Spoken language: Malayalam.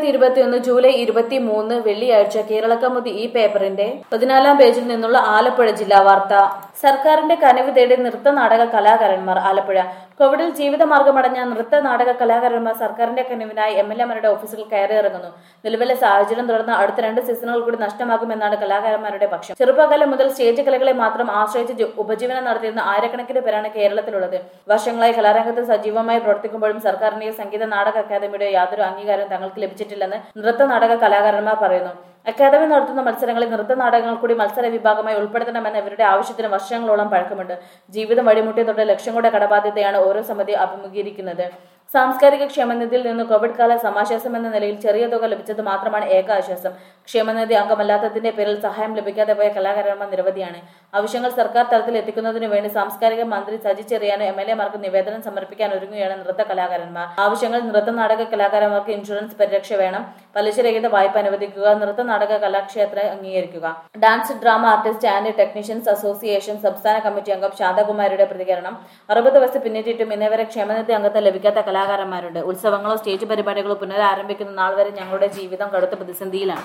ഇരുപത്തിയൊന്ന് ജൂലൈ ഇരുപത്തി മൂന്ന് വെള്ളിയാഴ്ച കേരളക്കമുതി ഈ പേപ്പറിന്റെ പതിനാലാം പേജിൽ നിന്നുള്ള ആലപ്പുഴ ജില്ലാ വാർത്ത സർക്കാരിന്റെ കനിവ് തേടി നൃത്ത നാടക കലാകാരന്മാർ ആലപ്പുഴ കോവിഡിൽ ജീവിതമാർഗമടഞ്ഞ നൃത്ത നാടക കലാകാരന്മാർ സർക്കാരിന്റെ കനിവിനായി എം എൽ എമാരുടെ ഓഫീസിൽ കയറിയിറങ്ങുന്നു നിലവിലെ സാഹചര്യം തുടർന്ന് അടുത്ത രണ്ട് സീസണുകൾ കൂടി നഷ്ടമാകുമെന്നാണ് കലാകാരന്മാരുടെ പക്ഷം ചെറുപ്പകാലം മുതൽ സ്റ്റേജ് കലകളെ മാത്രം ആശ്രയിച്ച് ജോ- ഉപജീവനം നടത്തിയിരുന്ന ആയിരക്കണക്കിന് പേരാണ് കേരളത്തിലുള്ളത് വർഷങ്ങളായി കലാരംഗത്ത് സജീവമായി പ്രവർത്തിക്കുമ്പോഴും സർക്കാരിന്റെയോ സംഗീത നാടക അക്കാദമിയുടെയോ യാതൊരു അംഗീകാരവും തങ്ങൾക്ക് ലഭിച്ചിട്ടില്ലെന്ന് നൃത്ത നാടക കലാകാരന്മാർ പറയുന്നു അക്കാദമി നടത്തുന്ന മത്സരങ്ങളിൽ നൃത്ത നാടകങ്ങൾ കൂടി മത്സര വിഭാഗമായി ഉൾപ്പെടുത്തണമെന്ന ഇവരുടെ ആവശ്യത്തിന് വർഷങ്ങളോളം പഴക്കമുണ്ട് ജീവിതം വഴിമുട്ടിയതോടെ ലക്ഷങ്ങളുടെ കടബാധ്യതയാണ് ഓരോ സമിതി അഭിമുഖീകരിക്കുന്നത് സാംസ്കാരിക ക്ഷേമനിധിയിൽ നിന്ന് കോവിഡ് കാല സമാശ്വാസം എന്ന നിലയിൽ ചെറിയ തുക ലഭിച്ചത് മാത്രമാണ് ഏക ആശ്വാസം ക്ഷേമനിധി അംഗമല്ലാത്തതിന്റെ പേരിൽ സഹായം ലഭിക്കാതെ പോയ കലാകാരന്മാർ നിരവധിയാണ് ആവശ്യങ്ങൾ സർക്കാർ തലത്തിൽ എത്തിക്കുന്നതിനു വേണ്ടി സാംസ്കാരിക മന്ത്രി സജി ചെറിയാനും എം എൽ എമാർക്ക് നിവേദനം സമർപ്പിക്കാൻ ഒരുങ്ങുകയാണ് നൃത്ത കലാകാരന്മാർ ആവശ്യങ്ങൾ നൃത്ത നാടക കലാകാരന്മാർക്ക് ഇൻഷുറൻസ് പരിരക്ഷ വേണം പലിശരഹിത വായ്പ അനുവദിക്കുക നൃത്ത നാടക കലാക്ഷേത്രം അംഗീകരിക്കുക dance drama artist and technicians association സംസ്ഥാന കമ്മിറ്റി അംഗം ശാന്തകുമാരിയുടെ പ്രതികരണം അറുപത് വയസ്സ് പിന്നിട്ടിട്ടും ഇന്നേവരെ ക്ഷേമനിധി അംഗത്തെ ലഭിക്കാത്ത കലാകാരന്മാരുണ്ട് ഉത്സവങ്ങളോ സ്റ്റേജ് പരിപാടികളോ പുനരാരംഭിക്കുന്ന നാൾ വരെ ഞങ്ങളുടെ ജീവിതം കടുത്ത പ്രതിസന്ധിയിലാണ്